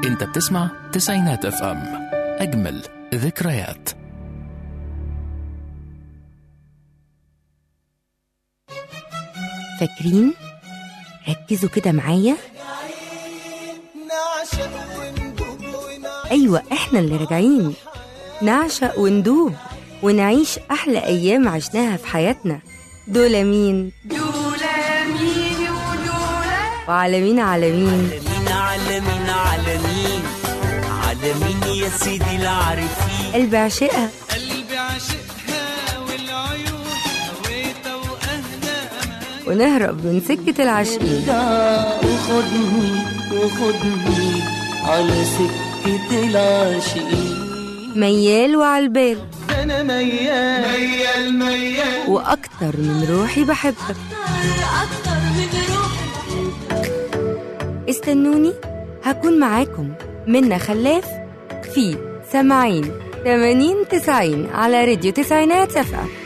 انت بتسمع تسعينات اف ام اجمل ذكريات فاكرين ركزوا كده معايا ايوه احنا اللي راجعين نعشق وندوب ونعيش احلى ايام عشناها في حياتنا دول مين وعلى مين على مين عالمين عالمين عالمين عالمين يا سيدي العارفين قلبي عشقها قلبي عاشقها والعيون هويتها واهلها امان ونهرب من سكة العاشقين وخدني وخدني على سكة العاشقين ميال وعالبال انا ميال ميال ميال واكتر من روحي بحبك استنوني هكون معاكم منا خلاف في سامعين 80 90 على راديو تسعينات اف ام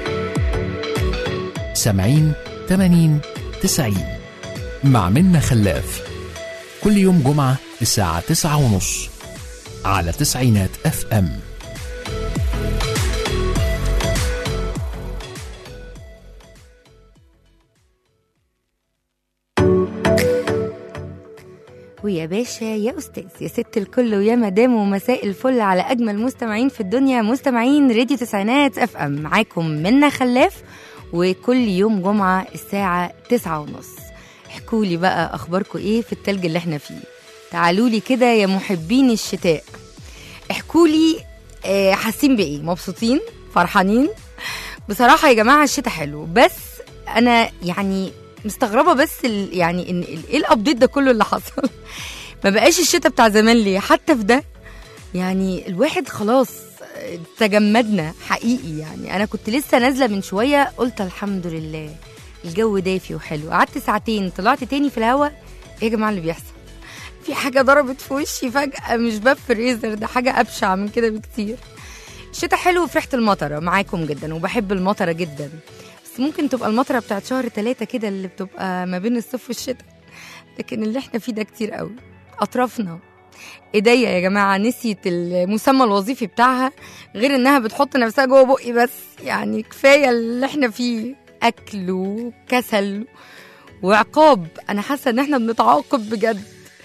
سامعين 80 90 مع منا خلاف كل يوم جمعة الساعة 9 ونص على تسعينات اف ام ويا باشا يا استاذ يا ست الكل ويا مدام ومساء الفل على اجمل مستمعين في الدنيا مستمعين راديو تسعينات اف ام معاكم منا خلاف وكل يوم جمعه الساعه تسعة ونص احكوا لي بقى اخباركم ايه في التلج اللي احنا فيه تعالوا لي كده يا محبين الشتاء احكوا لي آه، حاسين بايه مبسوطين فرحانين بصراحه يا جماعه الشتاء حلو بس انا يعني مستغربه بس ال يعني ان ال- ايه الابديت ده كله اللي حصل ما بقاش الشتاء بتاع زمان ليه حتى في ده يعني الواحد خلاص آه، تجمدنا حقيقي يعني انا كنت لسه نازله من شويه قلت الحمد لله الجو دافي وحلو قعدت ساعتين طلعت تاني في الهوا ايه يا جماعه اللي بيحصل في حاجه ضربت في وشي فجاه مش باب فريزر ده حاجه ابشع من كده بكتير الشتاء حلو في ريحه المطره معاكم جدا وبحب المطره جدا بس ممكن تبقى المطره بتاعت شهر ثلاثة كده اللي بتبقى ما بين الصيف والشتاء لكن اللي احنا فيه ده كتير قوي اطرافنا ايديا يا جماعه نسيت المسمى الوظيفي بتاعها غير انها بتحط نفسها جوه بقي بس يعني كفايه اللي احنا فيه اكل وكسل وعقاب انا حاسه ان احنا بنتعاقب بجد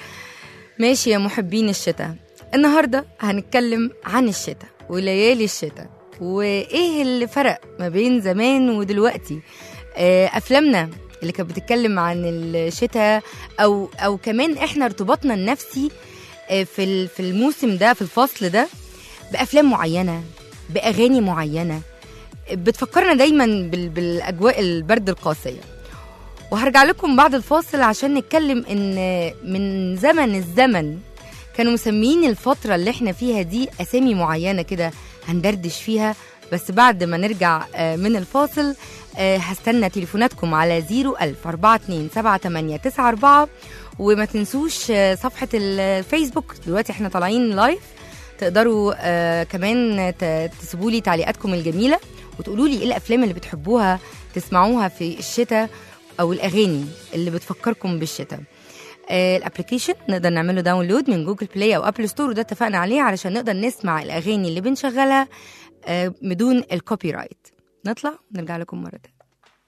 ماشي يا محبين الشتاء النهارده هنتكلم عن الشتاء وليالي الشتاء وايه اللي فرق ما بين زمان ودلوقتي آه، افلامنا اللي كانت بتتكلم عن الشتاء او او كمان احنا ارتباطنا النفسي آه، في ال- في الموسم ده في الفصل ده بافلام معينه باغاني معينه بتفكرنا دايما بال- بالاجواء البرد القاسيه وهرجع لكم بعد الفاصل عشان نتكلم ان من زمن الزمن كانوا مسميين الفترة اللي احنا فيها دي أسامي معينة كده هندردش فيها بس بعد ما نرجع آه، من الفاصل آه، هستنى تليفوناتكم على 01000 42 78 94 وما تنسوش آه، صفحة الفيسبوك دلوقتي احنا طالعين لايف تقدروا آه كمان ت- تسيبوا لي تعليقاتكم الجميلة وتقولوا لي ايه الأفلام اللي بتحبوها تسمعوها في الشتاء أو الأغاني اللي بتفكركم بالشتاء آه، الابلكيشن نقدر نعمله داونلود من جوجل بلاي او ابل ستور وده اتفقنا عليه علشان نقدر نسمع الاغاني اللي بنشغلها آه، بدون الكوبي رايت نطلع ونرجع لكم مره تانية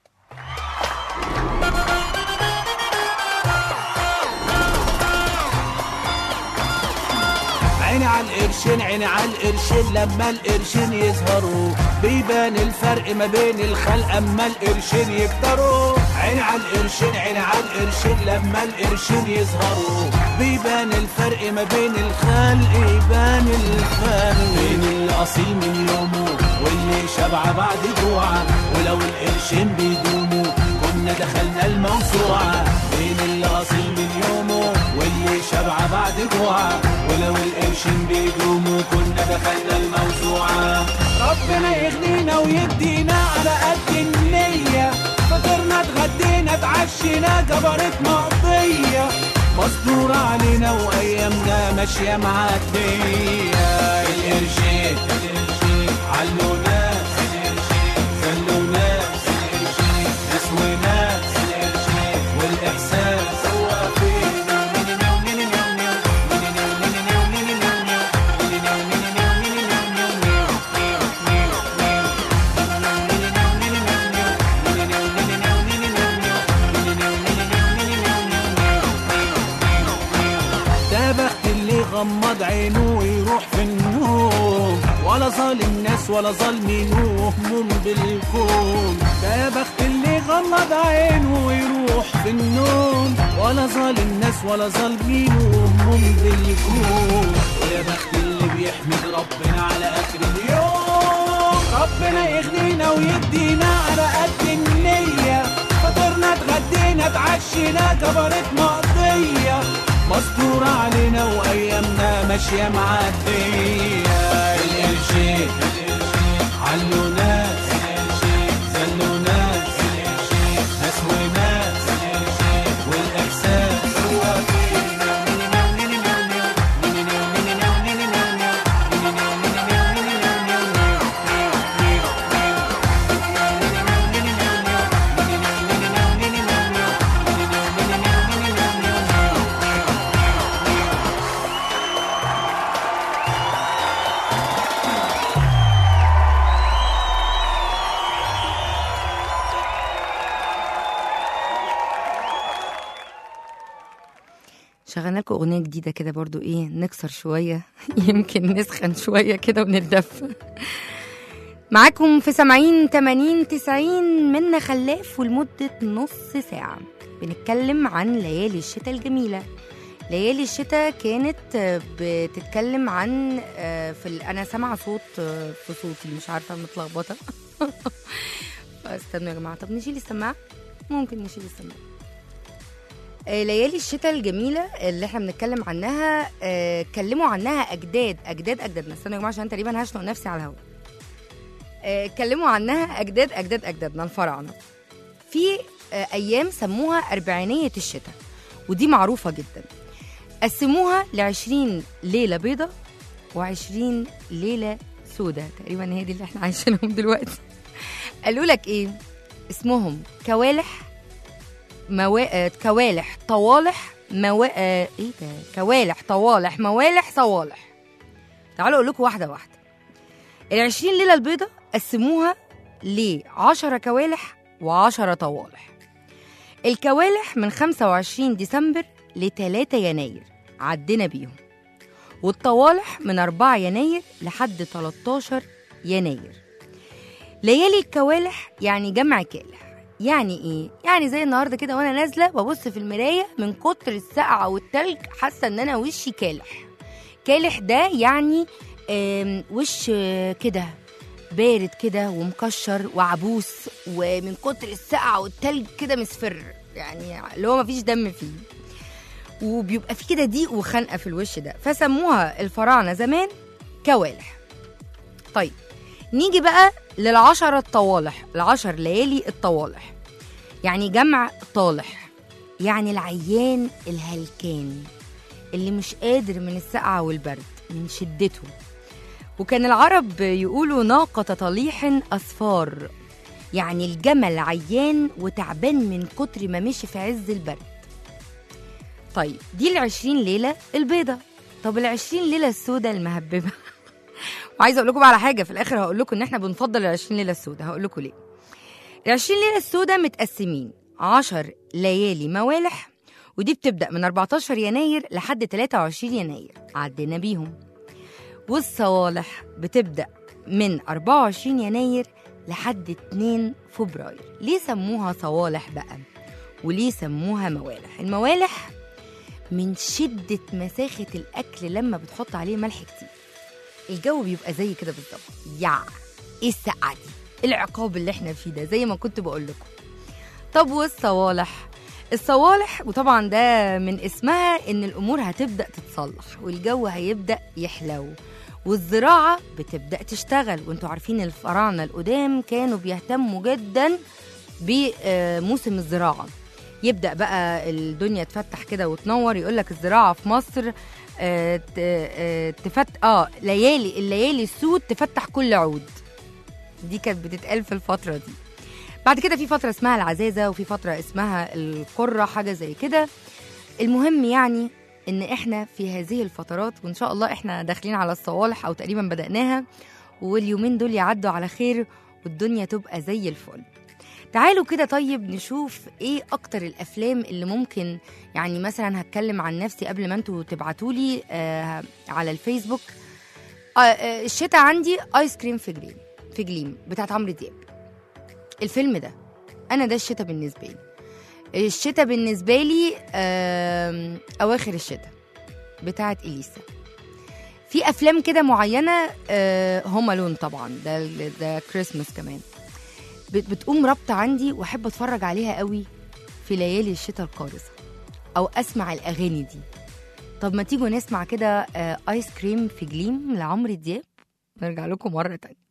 عيني على القرشين عيني على القرشين لما القرشين يظهروا بيبان الفرق ما بين الخلق اما القرشين يكتروا عيني على القرشين عيني على القرشين لما القرشين يظهروا بيبان الفرق ما بين الخلق يبان الفرق بين الاصيل من يومه واللي شبع بعد جوعه ولو القرشين بيدوموا كنا دخلنا الموسوعه بين الاصيل من يومه واللي شبع بعد جوعه ولو القرشين بيدوموا كنا دخلنا الموسوعة ربنا يغنينا ويدينا على قد النية فطرنا اتغدينا اتعشينا جبرت مقضية مصدور علينا وايامنا ماشية معدية القرشين القرشين علونا القرشين خلونا القرشين ناس وناس القرشين والاحساس هو فينا يغمض عينه ويروح في النوم ولا ظالم ناس ولا ظالمين وهموم بالكون ده يا بخت اللي يغمض عينه ويروح في النوم ولا ظالم ناس ولا ظالمين وهموم بالكون ويا بخت اللي بيحمد ربنا على اخر اليوم ربنا يغنينا ويدينا على قد النية فطرنا اتغدينا اتعشينا كبرت مقضية مستورة علينا وأيامنا ماشية معدية القرشين علوا ناس زلوا ناس ناس وناس والإحساس هو شغلنا لكم اغنيه جديده كده برضو ايه نكسر شويه يمكن نسخن شويه كده ونتدفى معاكم في سبعين تمانين تسعين منا خلاف ولمدة نص ساعة بنتكلم عن ليالي الشتاء الجميلة ليالي الشتاء كانت آه، بتتكلم عن آه، في ال- انا سامعه صوت آه، في صوتي مش عارفه متلخبطه استنوا يا جماعه طب نشيل السماعه ممكن نشيل السماعه آه، ليالي الشتاء الجميله اللي احنا بنتكلم عنها آه، اتكلموا عنها اجداد اجداد اجدادنا استنوا يا جماعه عشان تقريبا هشنق نفسي على الهواء آه، اتكلموا عنها اجداد اجداد اجدادنا الفراعنه في آه، ايام سموها اربعينيه الشتاء ودي معروفه جدا قسموها ل 20 ليله بيضة و20 ليله سودة تقريبا هي دي اللي احنا عايشينهم دلوقتي قالوا لك ايه اسمهم كوالح موا... آه، كوالح طوالح موا... آه، ايه ده كوالح طوالح موالح صوالح تعالوا اقول لكم واحده واحده ال 20 ليله البيضة قسموها ل 10 كوالح و10 طوالح الكوالح من 25 ديسمبر ل 3 يناير عدينا بيهم والطوالح من 4 يناير لحد 13 يناير ليالي الكوالح يعني جمع كالح يعني ايه يعني زي النهارده كده وانا نازله ببص في المرايه من كتر السقعه والتلج حاسه ان انا وشي كالح كالح ده يعني آم، وش آه، كده بارد كده ومكشر وعبوس ومن كتر السقعه والتلج كده مصفر يعني اللي هو مفيش دم فيه وبيبقى في كده ضيق وخنقه في الوش ده فسموها الفراعنه زمان كوالح طيب نيجي بقى للعشرة الطوالح العشر ليالي الطوالح يعني جمع طالح يعني العيان الهلكان اللي مش قادر من السقعة والبرد من شدته وكان العرب يقولوا ناقة طليح أصفار يعني الجمل عيان وتعبان من كتر ما مشي في عز البرد طيب دي العشرين ليلة البيضة طب العشرين ليلة السوداء المهببة وعايزه اقول لكم على حاجه في الاخر هقول لكم ان احنا بنفضل ال 20 ليله السوداء هقول لكم ليه ال 20 ليله السوداء متقسمين 10 ليالي موالح ودي بتبدا من 14 يناير لحد 23 يناير عدينا بيهم والصوالح بتبدا من 24 يناير لحد 2 فبراير ليه سموها صوالح بقى وليه سموها موالح الموالح من شدة مساخة الأكل لما بتحط عليه ملح كتير الجو بيبقى زي كده بالظبط يا ايه السقعه دي إيه العقاب اللي احنا فيه ده زي ما كنت بقول لكم طب والصوالح الصوالح وطبعا ده من اسمها ان الامور هتبدا تتصلح والجو هيبدا يحلو والزراعه بتبدا تشتغل وانتوا عارفين الفراعنه القدام كانوا بيهتموا جدا بموسم الزراعه يبدا بقى الدنيا تفتح كده وتنور يقول لك الزراعه في مصر آه، ت- آه، تفت اه ليالي الليالي السود تفتح كل عود دي كانت بتتقال في الفتره دي بعد كده في فتره اسمها العزازه وفي فتره اسمها القره حاجه زي كده المهم يعني ان احنا في هذه الفترات وان شاء الله احنا داخلين على الصوالح او تقريبا بداناها واليومين دول يعدوا على خير والدنيا تبقى زي الفل تعالوا كده طيب نشوف ايه اكتر الافلام اللي ممكن يعني مثلا هتكلم عن نفسي قبل ما انتوا تبعتولي آه على الفيسبوك آه آه الشتاء عندي ايس كريم في جليم في جليم بتاعت عمرو دياب الفيلم ده انا ده الشتاء بالنسبه لي الشتاء بالنسبه لي آم، اواخر الشتاء بتاعت اليسا في افلام كده معينه هوم الون طبعا ده ده كريسماس كمان بت- بتقوم رابطه عندي واحب اتفرج عليها قوي في ليالي الشتاء القارصه او اسمع الاغاني دي طب ما تيجوا نسمع كده آه، ايس كريم في جليم لعمرو دياب نرجع لكم مره تانية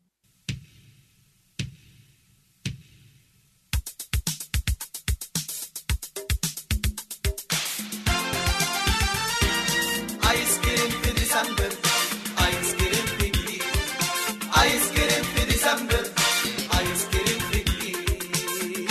ايس كريم في ديسمبر ايس كريم في جليد ايس كريم في ديسمبر ايس كريم في جليد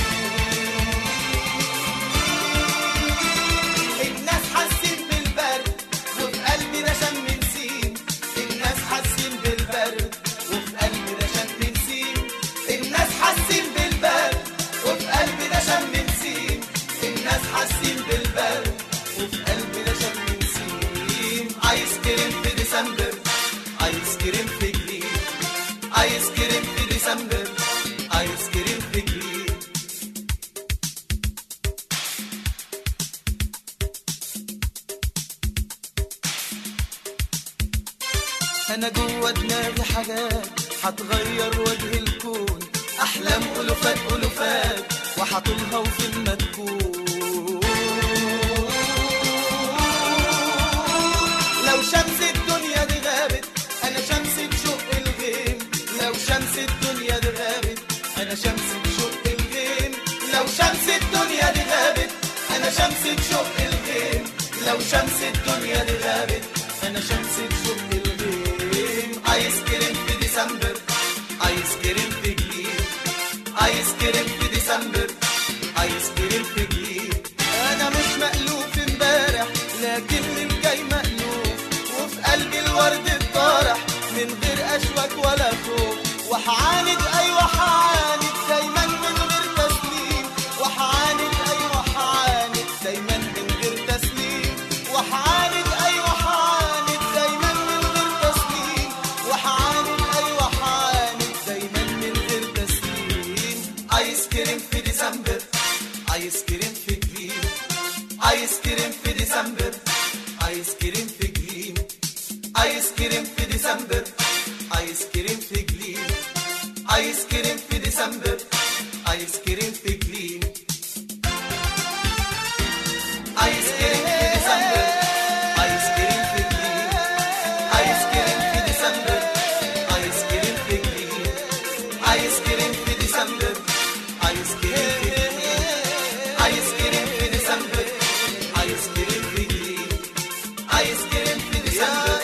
الناس حاسين بالبرد وفي قلبي ده شم نسيم الناس حاسين بالبرد وفي قلبي ده شم نسيم الناس حاسين بالبرد وفي قلبي ده شم نسيم الناس حاسين بالبرد وفي قلبي ده شم نسيم ايس كريم في ديسمبر ايس كريم في جليد ايس كريم في ديسمبر ايس كريم في جليد انا جوه دماغي حاجات هتغير وجه الكون احلام الوفات الوفات وحطولها وفين ما تكون لو شمس الدنيا دي غابت انا شمس بشق الغيم لو شمس الدنيا دي غابت انا شمس بشق الغيم لو شمس الدنيا دي غابت انا شمس بشق الغيم لو شمس الدنيا دي غابت انا شمس بشق الغيم ايس كريم في ديسمبر ايس كريم في جليد ايس كريم في ديسمبر ايس كريم في جليد انا مش مألوف امبارح لكن من جاي مألوف وفي قلبي الورد الطارح من غير اشواك ولا خوف وحعاند ايوه حعاند دايما من غير تسليم وحعاند ايوه حعاند دايما من غير تسليم وحعاند ايوه حعاند دايما من غير تسليم وحعاند ايوه حعاند دايما من غير تسليم ايس كريم في ديسمبر ايس كريم في جليم ايس كريم في ديسمبر ايس كريم في جليم ايس كريم في ديسمبر ايس كريم في جليم ايس كريم في ديسمبر ايس كريم في جليم ايس كريم في ديسمبر ايس كريم في جليم ايس كريم في ديسمبر ايس كريم في جليم ايس كريم في ديسمبر ايس كريم في جليم ايس كريم في ديسمبر ايس كريم في جليم ايس كريم في ديسمبر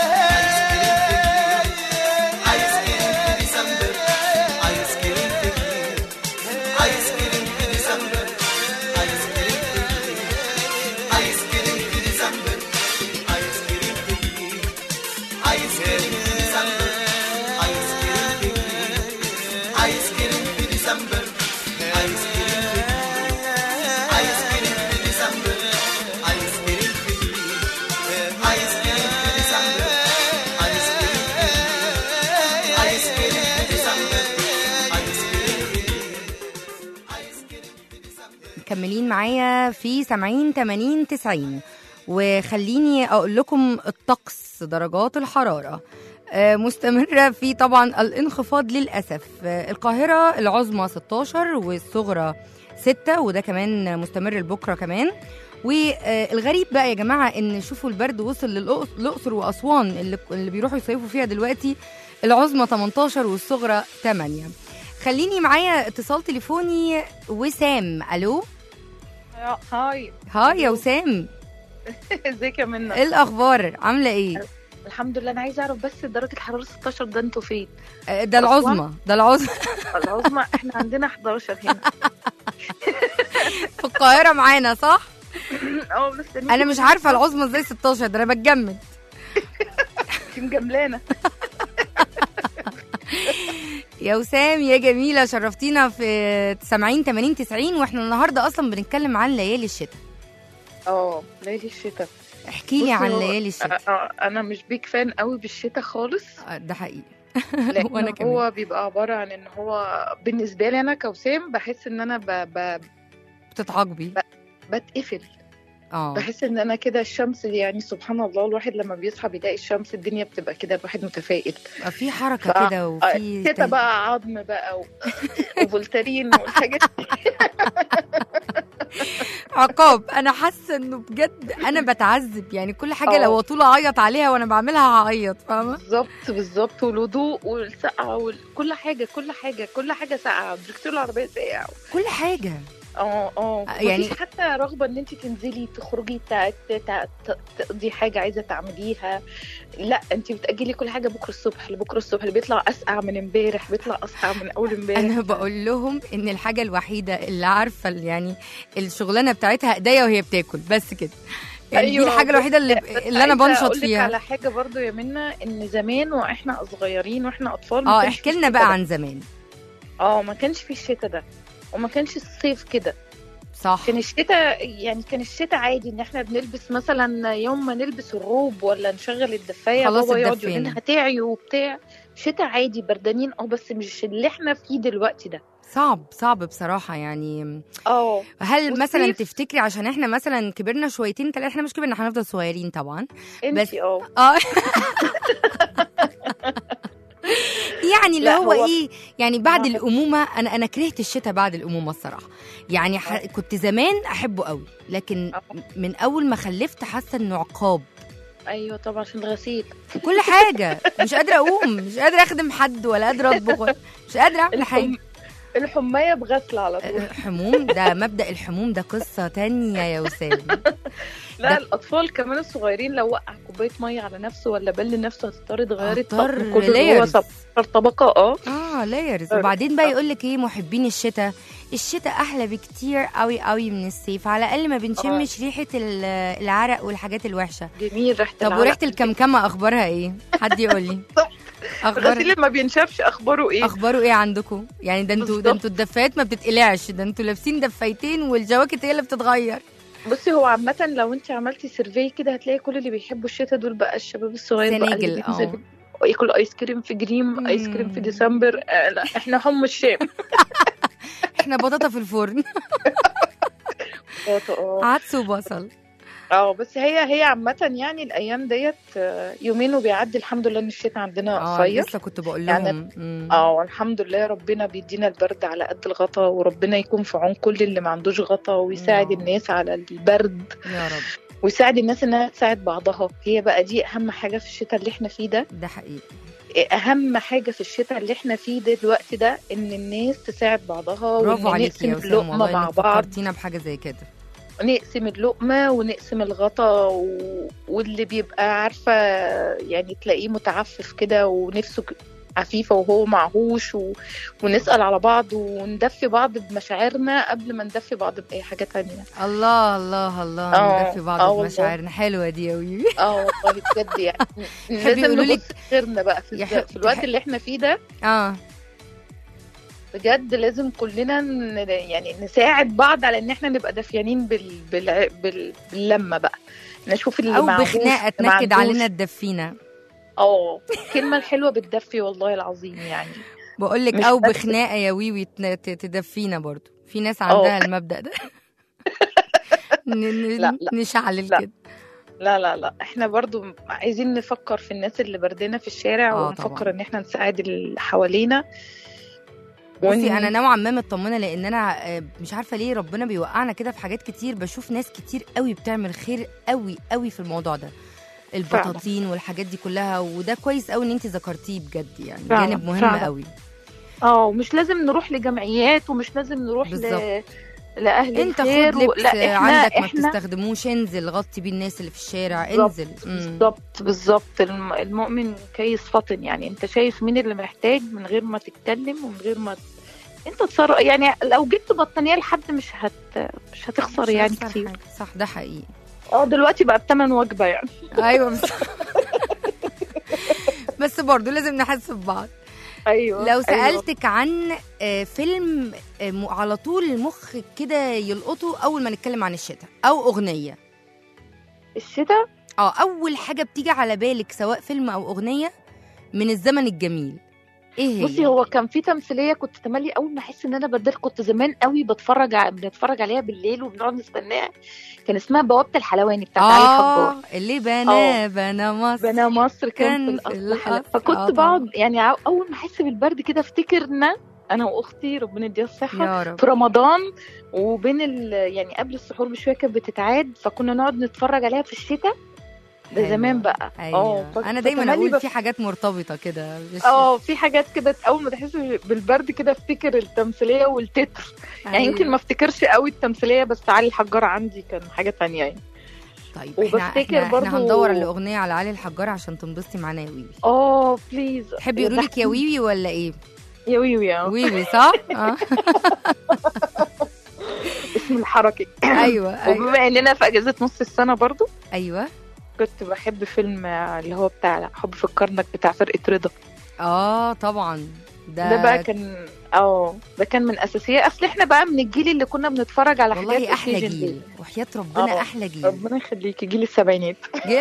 ايس كريم في ديسمبر ايس كريم في جليم ايس كريم في ديسمبر ايس كريم في جليم ايس كريم في ديسمبر ايس كريم في جليم ايس كريم في ديسمبر ايس كريم في جليم ايس كريم في ديسمبر ايس كريم في جليم ايس كريم في ديسمبر ايس كريم في جليم ايس كريم في ديسمبر ايس كريم في جليم ايس كريم في ديسمبر ايس كريم في جليم ايس كريم في ديسمبر مكملين معايا في 70 80 90 وخليني اقول لكم الطقس درجات الحراره آه، مستمرة في طبعا الانخفاض للأسف آه، القاهرة العظمى 16 والصغرى 6 وده كمان مستمر لبكرة كمان والغريب بقى يا جماعة ان شوفوا البرد وصل للأقصر وأسوان اللي, اللي بيروحوا يصيفوا فيها دلوقتي العظمى 18 والصغرى 8 خليني معايا اتصال تليفوني وسام الو هاي هاي يا وسام ازيك يا منى ايه الاخبار عامله ايه الحمد لله انا عايزه اعرف بس درجه الحراره 16 ده انتوا فين آه، ده العظمى ده العظمى العظمى احنا عندنا 11 هنا في القاهره معانا صح اه بس انا مش عارفه العظمى ازاي 16 ده انا بتجمد انت مجملانه يا وسام يا جميله شرفتينا في 70 80 90 واحنا النهارده اصلا بنتكلم عن ليالي الشتاء اه ليالي الشتاء احكي لي بصي عن هو- ليالي الشتاء آه، آه، انا مش بيك فان قوي بالشتاء خالص آه، ده حقيقي لان وانا كمان هو بيبقى عباره عن ان هو بالنسبه لي انا كوسام بحس ان انا ب... ب... بتتعاقبي بتقفل اه بحس ان انا كده الشمس يعني سبحان الله الواحد لما بيصحى بيلاقي الشمس الدنيا بتبقى كده الواحد متفائل بقى في حركه ف- كده آه، وفي شتا تل- بقى عظم بقى و... وفولترين والحاجات عقاب انا حاسه انه بجد انا بتعذب يعني كل حاجه اه. لو طول اعيط عليها وانا بعملها هعيط فاهمه بالظبط بالظبط والهدوء والسقعه وكل حاجه كل حاجه كل حاجه ساقعه دركتور العربيه ساقعه كل حاجه اه اه يعني- يعني حتى رغبه ان انت تنزلي تخرجي تع- تع- ت- تقضي حاجه عايزه تعمليها لا انت بتاجلي كل حاجه بكره الصبح لبكره الصبح اللي بيطلع اسقع من امبارح بيطلع اسقع من اول امبارح انا بقول لهم ان الحاجه الوحيده اللي عارفه ال- يعني الشغلانه بتاعتها ايديا وهي بتاكل بس كده يعني دي أيوة، الحاجه بس- الوحيده اللي, بس اللي انا عايزة بنشط أقولك فيها على حاجه برضو يا منى ان زمان واحنا صغيرين واحنا اطفال ما اه كانش احكي في لنا الشتا بقى ده. عن زمان اه ما كانش في الشتاء ده وما كانش الصيف كده صح كان الشتاء يعني كان الشتاء عادي ان احنا بنلبس مثلا يوم ما نلبس الروب ولا نشغل الدفايه خلاص بابا يقعد يقول اتدفينا. لنا هتعيوا وبتاع شتاء عادي بردانين اه بس مش اللي احنا فيه دلوقتي ده صعب صعب بصراحه يعني اه هل والصيف- مثلا تفتكري عشان احنا مثلا كبرنا شويتين ثلاثه احنا مش كبرنا احنا هنفضل صغيرين طبعا بس- انت اه اه يعني اللي لا، هو, هو- ايه يعني بعد هو- الامومه انا انا كرهت الشتاء بعد الامومه الصراحه يعني ح... آه. كنت زمان احبه قوي لكن آه. من اول ما خلفت حاسه انه عقاب ايوه طبعا عشان الغسيل كل حاجه مش قادره اقوم مش قادره اخدم حد ولا قادره اطبخ ولا- مش قادره اعمل حاجه الحم... الحمايه بغسل على طول الحموم ده مبدا الحموم ده قصه تانية يا وسام لا ده- الاطفال كمان الصغيرين لو وقع كوبايه ميه على نفسه ولا بل نفسه هتضطر تغيري اضطر الطقم كله اللي هو layers. 17 طبقه اه اه لايرز آه. وبعدين بقى يقول لك ايه محبين الشتاء الشتاء احلى بكتير قوي قوي من الصيف على الاقل ما بنشمش ريحه ال- العرق والحاجات الوحشه جميل ريحه طب العرق. وريحه الكمكمه اخبارها ايه حد يقول لي الغسيل اخبار اللي ما بينشفش اخباره ايه اخباره ايه عندكم يعني ده انتوا ده بالظبط. انتوا الدفايات ما بتتقلعش ده انتوا لابسين دفايتين والجواكت هي اللي بتتغير بصي هو عامة لو انت عملتي سيرفي كده هتلاقي كل اللي بيحبوا الشتاء دول بقى الشباب الصغير بقى اللي سناجل، اه. بينزل ياكل ايس كريم في جريم ايس كريم في مم. ديسمبر آه لا احنا حم الشام احنا بطاطا في الفرن اه عدس وبصل اه بس هي هي عامة يعني الايام ديت آه، يومين وبيعدي الحمد لله ان الشتاء عندنا اه قصير لسه كنت بقول يعني- لهم مم. اه الحمد لله ربنا بيدينا البرد على قد الغطا وربنا يكون في عون كل اللي ما عندوش غطا ويساعد نعم. الناس على البرد يا رب ويساعد الناس انها تساعد بعضها هي بقى دي اهم حاجة في الشتاء اللي احنا فيه ده ده حقيقي اهم حاجه في الشتاء اللي احنا فيه ده دلوقتي ده ان الناس تساعد بعضها برافو وإن عليكي يا نقسم وسام اللقمه والله مع انك بعض فكرتينا بحاجه زي كده نقسم اللقمه ونقسم الغطا و... واللي بيبقى عارفه يعني تلاقيه متعفف كده ونفسه ك- عفيفه وهو معهوش و... ونسال على بعض وندفي بعض بمشاعرنا قبل ما ندفي بعض باي حاجه تانية الله الله الله اه، ندفي بعض اه والله. بمشاعرنا حلوه دي قوي اه والله بجد يعني لازم يقولوا لك- نبص غيرنا بقى في, يح- الز- في الوقت يح- اللي احنا فيه ده اه بجد لازم كلنا ن- يعني نساعد بعض على ان احنا نبقى دافيانين بال... بال... بال... باللمه بقى نشوف اللي او معهوش، بخناقه اللي ما تنكد عندوش. علينا تدفينا اه الكلمه الحلوه بتدفي والله العظيم يعني بقول لك مش او بس- بخناقه يا ويوي تن- ت- تدفينا برضو في ناس عندها المبدا ده ن- ن- لا، لا. نشعلل لا. كده لا لا لا احنا برضو عايزين نفكر في الناس اللي بردنا في الشارع اه ونفكر طبعا. ان احنا نساعد اللي حوالينا بصي ون- انا نوعا ما مطمنه لان انا آه، مش عارفه ليه ربنا بيوقعنا كده في حاجات كتير بشوف ناس كتير قوي بتعمل خير قوي قوي في الموضوع ده البطاطين والحاجات دي كلها وده كويس قوي ان انت ذكرتيه بجد يعني فعلا، جانب مهم فعلا. قوي اه ومش لازم نروح لجمعيات ومش لازم نروح ل... بالظبط. لاهل انت خد الخير و... لبس لا آه، احنا عندك ما احنا بتستخدموش انزل غطي بيه الناس اللي في الشارع بالظبط، انزل مم. بالظبط بالظبط الم- المؤمن كيس فطن يعني انت شايف مين اللي محتاج من غير ما تتكلم ومن غير ما ت- انت تصرف يعني لو جبت بطانيه لحد مش هت مش هتخسر مش يعني هيخسر كتير حاجة. صح ده حقيقي اه دلوقتي بقى بتمن وجبه يعني ايوه بس بس برضه لازم نحس ببعض ايوه لو أيوة. سالتك عن آه، فيلم آه، م- على طول المخ كده يلقطه اول ما نتكلم عن الشتاء او اغنيه الشتاء اه اول حاجه بتيجي على بالك سواء فيلم او اغنيه من الزمن الجميل ايه هي بصي هو كان في تمثيليه كنت تملي اول ما احس ان انا بدل كنت زمان قوي بتفرج ع... بنتفرج عليها بالليل وبنقعد نستناها كان اسمها بوابه الحلواني بتاعت علي حجار اه اللي بنى آه. بنى مصر بنا مصر كان كان في في الاصل حلقة. الأصل. فكنت آه بقعد يعني ع- اول ما احس بالبرد كده افتكرنا انا واختي ربنا يديها الصحه يا رب في رمضان وبين ال... يعني قبل السحور بشويه كانت بتتعاد فكنا نقعد نتفرج عليها في الشتاء ده أيوة. زمان بقى ايوه ف- انا دايما فتملي اقول بف- في حاجات مرتبطه كده مش- اه في حاجات كده اول ما تحس بالبرد كده افتكر التمثيليه والتتر يعني أيوة. يمكن ما افتكرش قوي التمثيليه بس علي الحجار عندي كان حاجه تانية يعني طيب احنا وبفتكر احنا, برضو- احنا هندور على اغنيه على علي الحجار عشان تنبسطي معانا يا ويوي اه بليز تحبي يقولوا لك يا ويوي ولا ايه يا ويوي يا ويوي صح اه اسم الحركي ايوه ايوه وبما اننا في اجازه نص السنه برضو ايوه كنت بحب فيلم اللي هو بتاع حب في الكرنك بتاع فرقه رضا اه طبعا ده, ده بقى كان اه ده كان من اساسيات اصل احنا بقى من الجيل اللي كنا بنتفرج على حاجات والله احلى occasion جيل دي. وحياه ربنا آه. احلى جيل ربنا يخليكي جيل السبعينات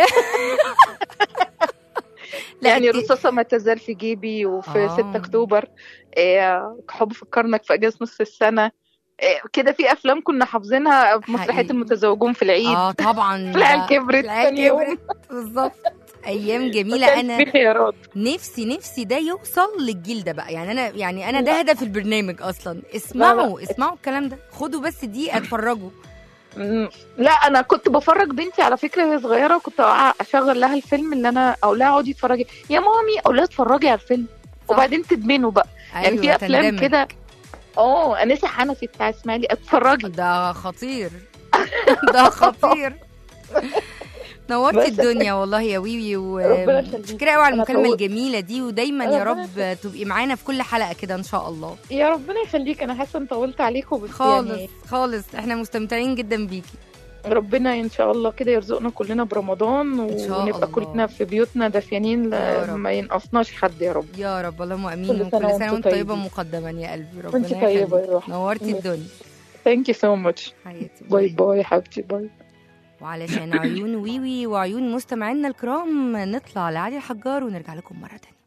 لا يعني انت- رصاصة ما تزال في جيبي وفي آه. 6 أكتوبر إيه حب في كرنك في أجازة نص السنة إيه كده في أفلام كنا حافظينها في مسرحية حقيقي. المتزوجون في العيد اه طبعا العيال ده- كبرت العيال تاني يوم. كبرت بالظبط ايام جميله كان انا في خيارات نفسي نفسي ده يوصل للجيل ده بقى يعني انا يعني انا ده هدف البرنامج اصلا اسمعوا اسمعوا الكلام ده خدوا بس دي اتفرجوا مم. لا أنا كنت بفرج بنتي على فكرة وهي صغيرة وكنت أقع- أشغل لها الفيلم اللي أنا أقول لها اقعدي اتفرجي يا مامي أقول لها اتفرجي على الفيلم صح. وبعدين تدمنوا بقى يعني في أفلام تندمج. كده اه أنسة حنفي بتاع إسماعيلي اتفرجي ده خطير ده خطير نورتي بس- الدنيا والله يا ويوي ربنا يخليك. وشكرا قوي على أنا المكالمه طولت. الجميله دي ودايما يا ربنا رب تبقي معانا في كل حلقه كده ان شاء الله يا ربنا يخليك أنا حاسة إن طولت عليكم بس خالص يعني خالص احنا مستمتعين جدا بيكي ربنا ان شاء الله كده يرزقنا كلنا برمضان إن شاء ونبقى الله. كلنا في بيوتنا دافيانين يا ل- رب. ما ينقصناش حد يا رب يا رب اللهم امين كل سنة وكل سنه وأنتم وانت طيبه طيبين. مقدما يا قلبي ربنا وانت طيبة يا يخليك. روح نورتي الدنيا ثانك يو سو ماتش حياتي باي باي حبيبتي باي وعلشان عيون ويوي وعيون مستمعينا الكرام نطلع لعلي الحجار ونرجع لكم مره تانية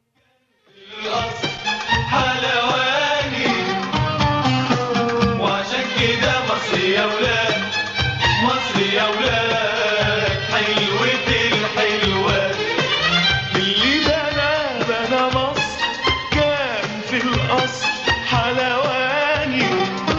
حلواني وعشان كده مصر يا ولاد مصر يا ولاد حلوة الحلوات اللي بنى بنى مصر كان في الأصل حلواني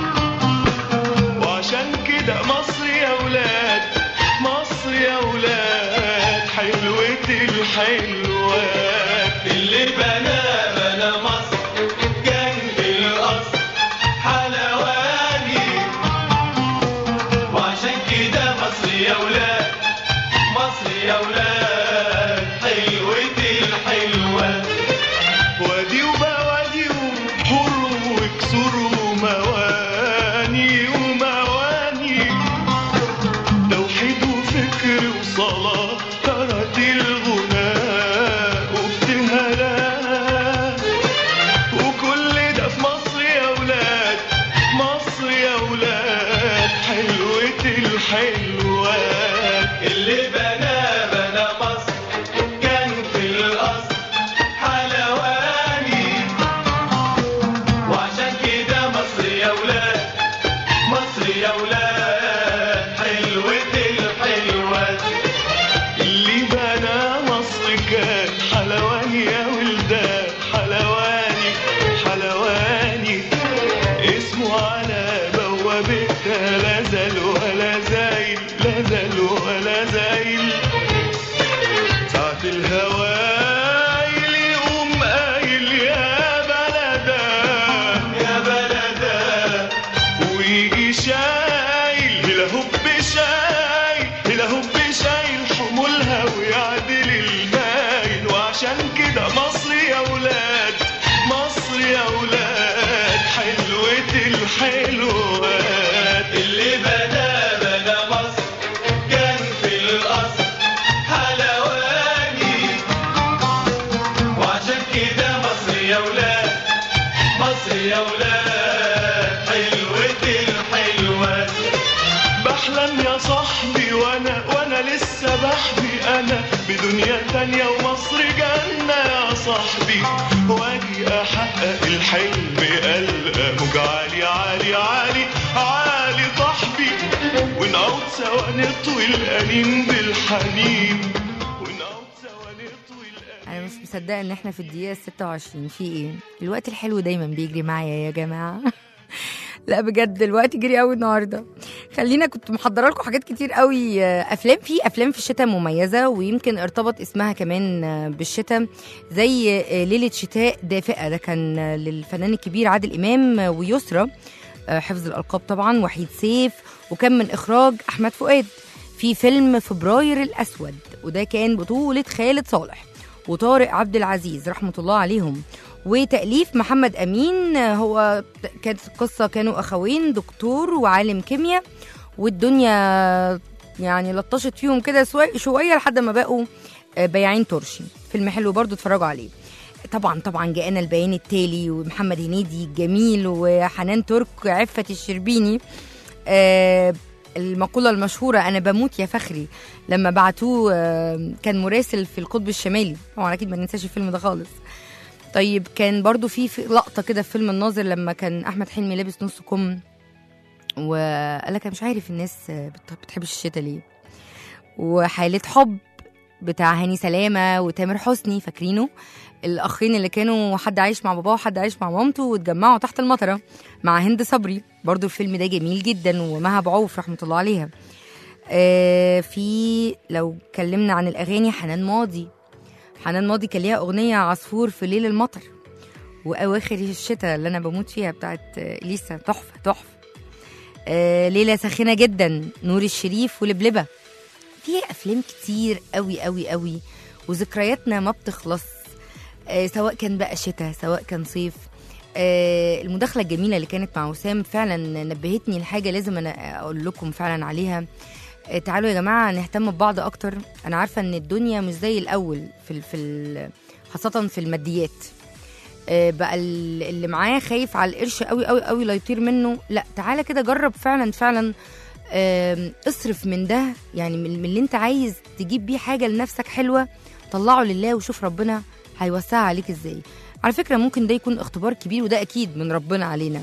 وعشان كده مصر يا ولاد مصر يا ولاد حلوة الحلوات اللي بنى بنى مصر كان في الأصل حلواني وعشان كده مصر يا ولاد مصر يا ولاد حلوة الحلوات وادي وبوادي وبحور وكسور ومواني ومواني توحيد وفكر وصلاة ترت الغناء وابتهالات وكل ده في مصر يا ولاد مصر يا ولاد حلوة الحلوات اللي بنى بنى مصر كان في الأصل حلواني وعشان كده مصر يا ولاد مصر يا ولاد حلوة الحلوات اللي بنى مصر كان حلواني يا ولدان حلواني حلواني اسمه على بوابتها لا زال ولا زايل لا زال ولا زايل ساعة الهوايل يقوم قايل يا بلدا يا بلدا ويجي شايل هلا هوب شايل هلا هوب شايل حمولها ويعدل المايل وعشان كده مصر يا ولاد مصر يا ولاد حلوة الحلوات اللي بدا بدا مصر كان يا صاحبي وانا وانا لسه بحبي انا بدنيا تانية ومصر جنة يا صاحبي واجي احقق الحلم القى موج عالي عالي عالي عالي صاحبي ونقعد سوا نطوي الانين بالحنين ونقعد سوا نطوي الانين انا مش مصدقه ان احنا في الدقيقه 26 في ايه الوقت الحلو دايما بيجري معايا يا جماعه لا بجد الوقت جري قوي النهارده خلينا كنت محضره لكم حاجات كتير قوي آه، افلام في افلام في الشتاء مميزه ويمكن ارتبط اسمها كمان آه، بالشتاء زي آه، ليله شتاء دافئه ده كان آه، للفنان الكبير عادل امام آه، ويسرى آه، حفظ الالقاب طبعا وحيد سيف وكان من اخراج احمد فؤاد في فيلم فبراير الاسود وده كان بطوله خالد صالح وطارق عبد العزيز رحمه الله عليهم وتأليف محمد أمين هو كانت القصة كانوا أخوين دكتور وعالم كيمياء والدنيا يعني لطشت فيهم كده سوا- شوية لحد ما بقوا آه، بياعين ترشي فيلم حلو برضو اتفرجوا عليه طبعا طبعا جاءنا البيان التالي ومحمد هنيدي الجميل وحنان ترك عفة الشربيني آه، المقولة المشهورة أنا بموت يا فخري لما بعتوه آه، كان مراسل في القطب الشمالي طبعا أكيد ما ننساش الفيلم ده خالص طيب كان برضو في في لقطة كده في فيلم الناظر لما كان أحمد حلمي لابس نص كم وقال لك أنا مش عارف الناس بت- بتحبش الشتا ليه وحالة حب بتاع هاني سلامة وتامر حسني فاكرينه الأخين اللي كانوا حد عايش مع باباه وحد عايش مع مامته واتجمعوا تحت المطرة مع هند صبري برضو الفيلم ده جميل جدا ومها بعوف رحمة الله عليها آه في لو اتكلمنا عن الأغاني حنان ماضي حنان ماضي كان ليها أغنية عصفور في ليل المطر وأواخر الشتاء اللي أنا بموت فيها بتاعت آه، إليسا تحفة تحفة آه ليلة ساخنة جدا نور الشريف ولبلبة فيها أفلام كتير قوي قوي قوي وذكرياتنا ما بتخلص آه سواء كان بقى شتاء سواء كان صيف آه المداخلة الجميلة اللي كانت مع وسام فعلا نبهتني لحاجة لازم أنا أقول لكم فعلا عليها آه، تعالوا يا جماعه نهتم ببعض اكتر انا عارفه ان الدنيا مش زي الاول في ال في ال خاصه في الماديات آه، بقى ال- اللي معاه خايف على القرش قوي قوي قوي لا يطير منه لا تعالى كده جرب فعلا فعلا آم، اصرف من ده يعني من من اللي انت عايز تجيب بيه حاجه لنفسك حلوه طلعه لله وشوف ربنا هيوسعها عليك ازاي على فكره ممكن ده يكون اختبار كبير وده اكيد من ربنا علينا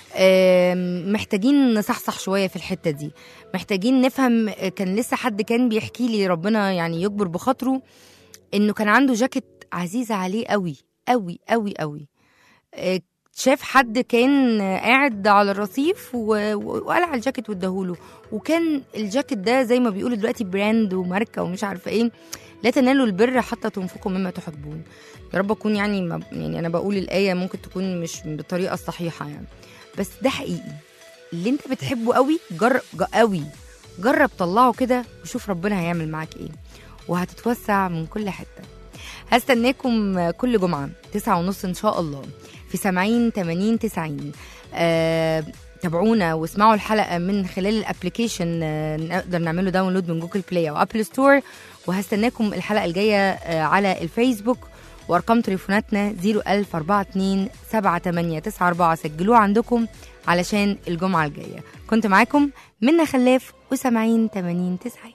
آم، محتاجين نصحصح شويه في الحته دي محتاجين نفهم آه، كان لسه حد كان بيحكي لي ربنا يعني يكبر بخاطره انه كان عنده جاكيت عزيزه عليه قوي قوي قوي قوي آه، شاف حد كان آه، قاعد على الرصيف و- و- وقلع الجاكيت واداهوله وكان الجاكيت ده زي ما بيقولوا دلوقتي براند وماركه ومش عارفه ايه لا تنالوا البر حتى تنفقوا مما تحبون يا رب اكون يعني ما يعني انا بقول الايه ممكن تكون مش بالطريقه الصحيحه يعني بس ده حقيقي اللي انت بتحبه قوي جرب قوي جرب طلعه كده وشوف ربنا هيعمل معاك ايه وهتتوسع من كل حته هستناكم كل جمعه تسعة ونص ان شاء الله في سامعين 80 90 آه تابعونا واسمعوا الحلقه من خلال الابلكيشن آه نقدر نعمله داونلود من جوجل بلاي او ابل ستور وهستناكم الحلقه الجايه آه على الفيسبوك وارقام تليفوناتنا 01042 7894 سجلوه عندكم علشان الجمعه الجايه كنت معاكم منى خلاف وسامعين 80 90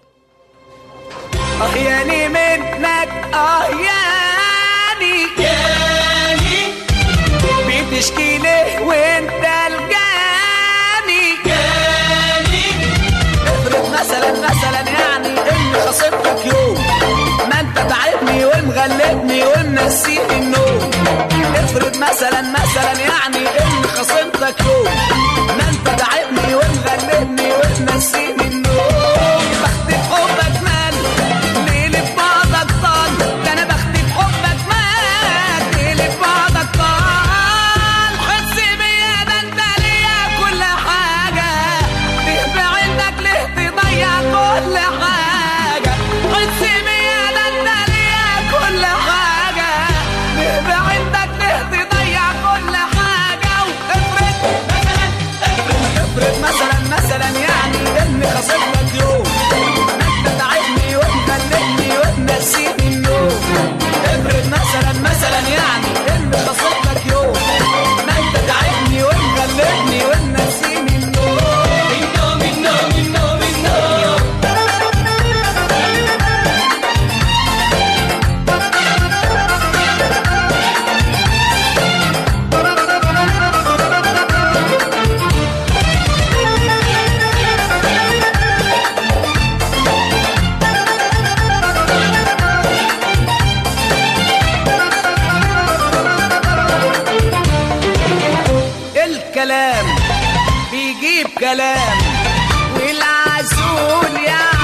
اه ياني منك اه ياني ياني بتشكي ليه وانت الجاني جاني افرض مثلا مثلا يعني اني خسرتك يوم ما انت تعبني ومغلبني ومنسيني النوم افرض مثلا مثلا يعني اني خسرتك يوم ما انت تعبني ومغلبني ومنسيني النوم بختي بحبك مال ليلي ببعضك طال ده انا بختي بحبك مال ليلي ببعضك طال حس بيا ده انت ليا كل حاجه ليه بعينك ليه تضيع كل حاجه حس بيا ده انت ليا كل حاجه ليه بعينك ليه تضيع كل حاجه وافرض مثلا بيجيب كلام والعسول يا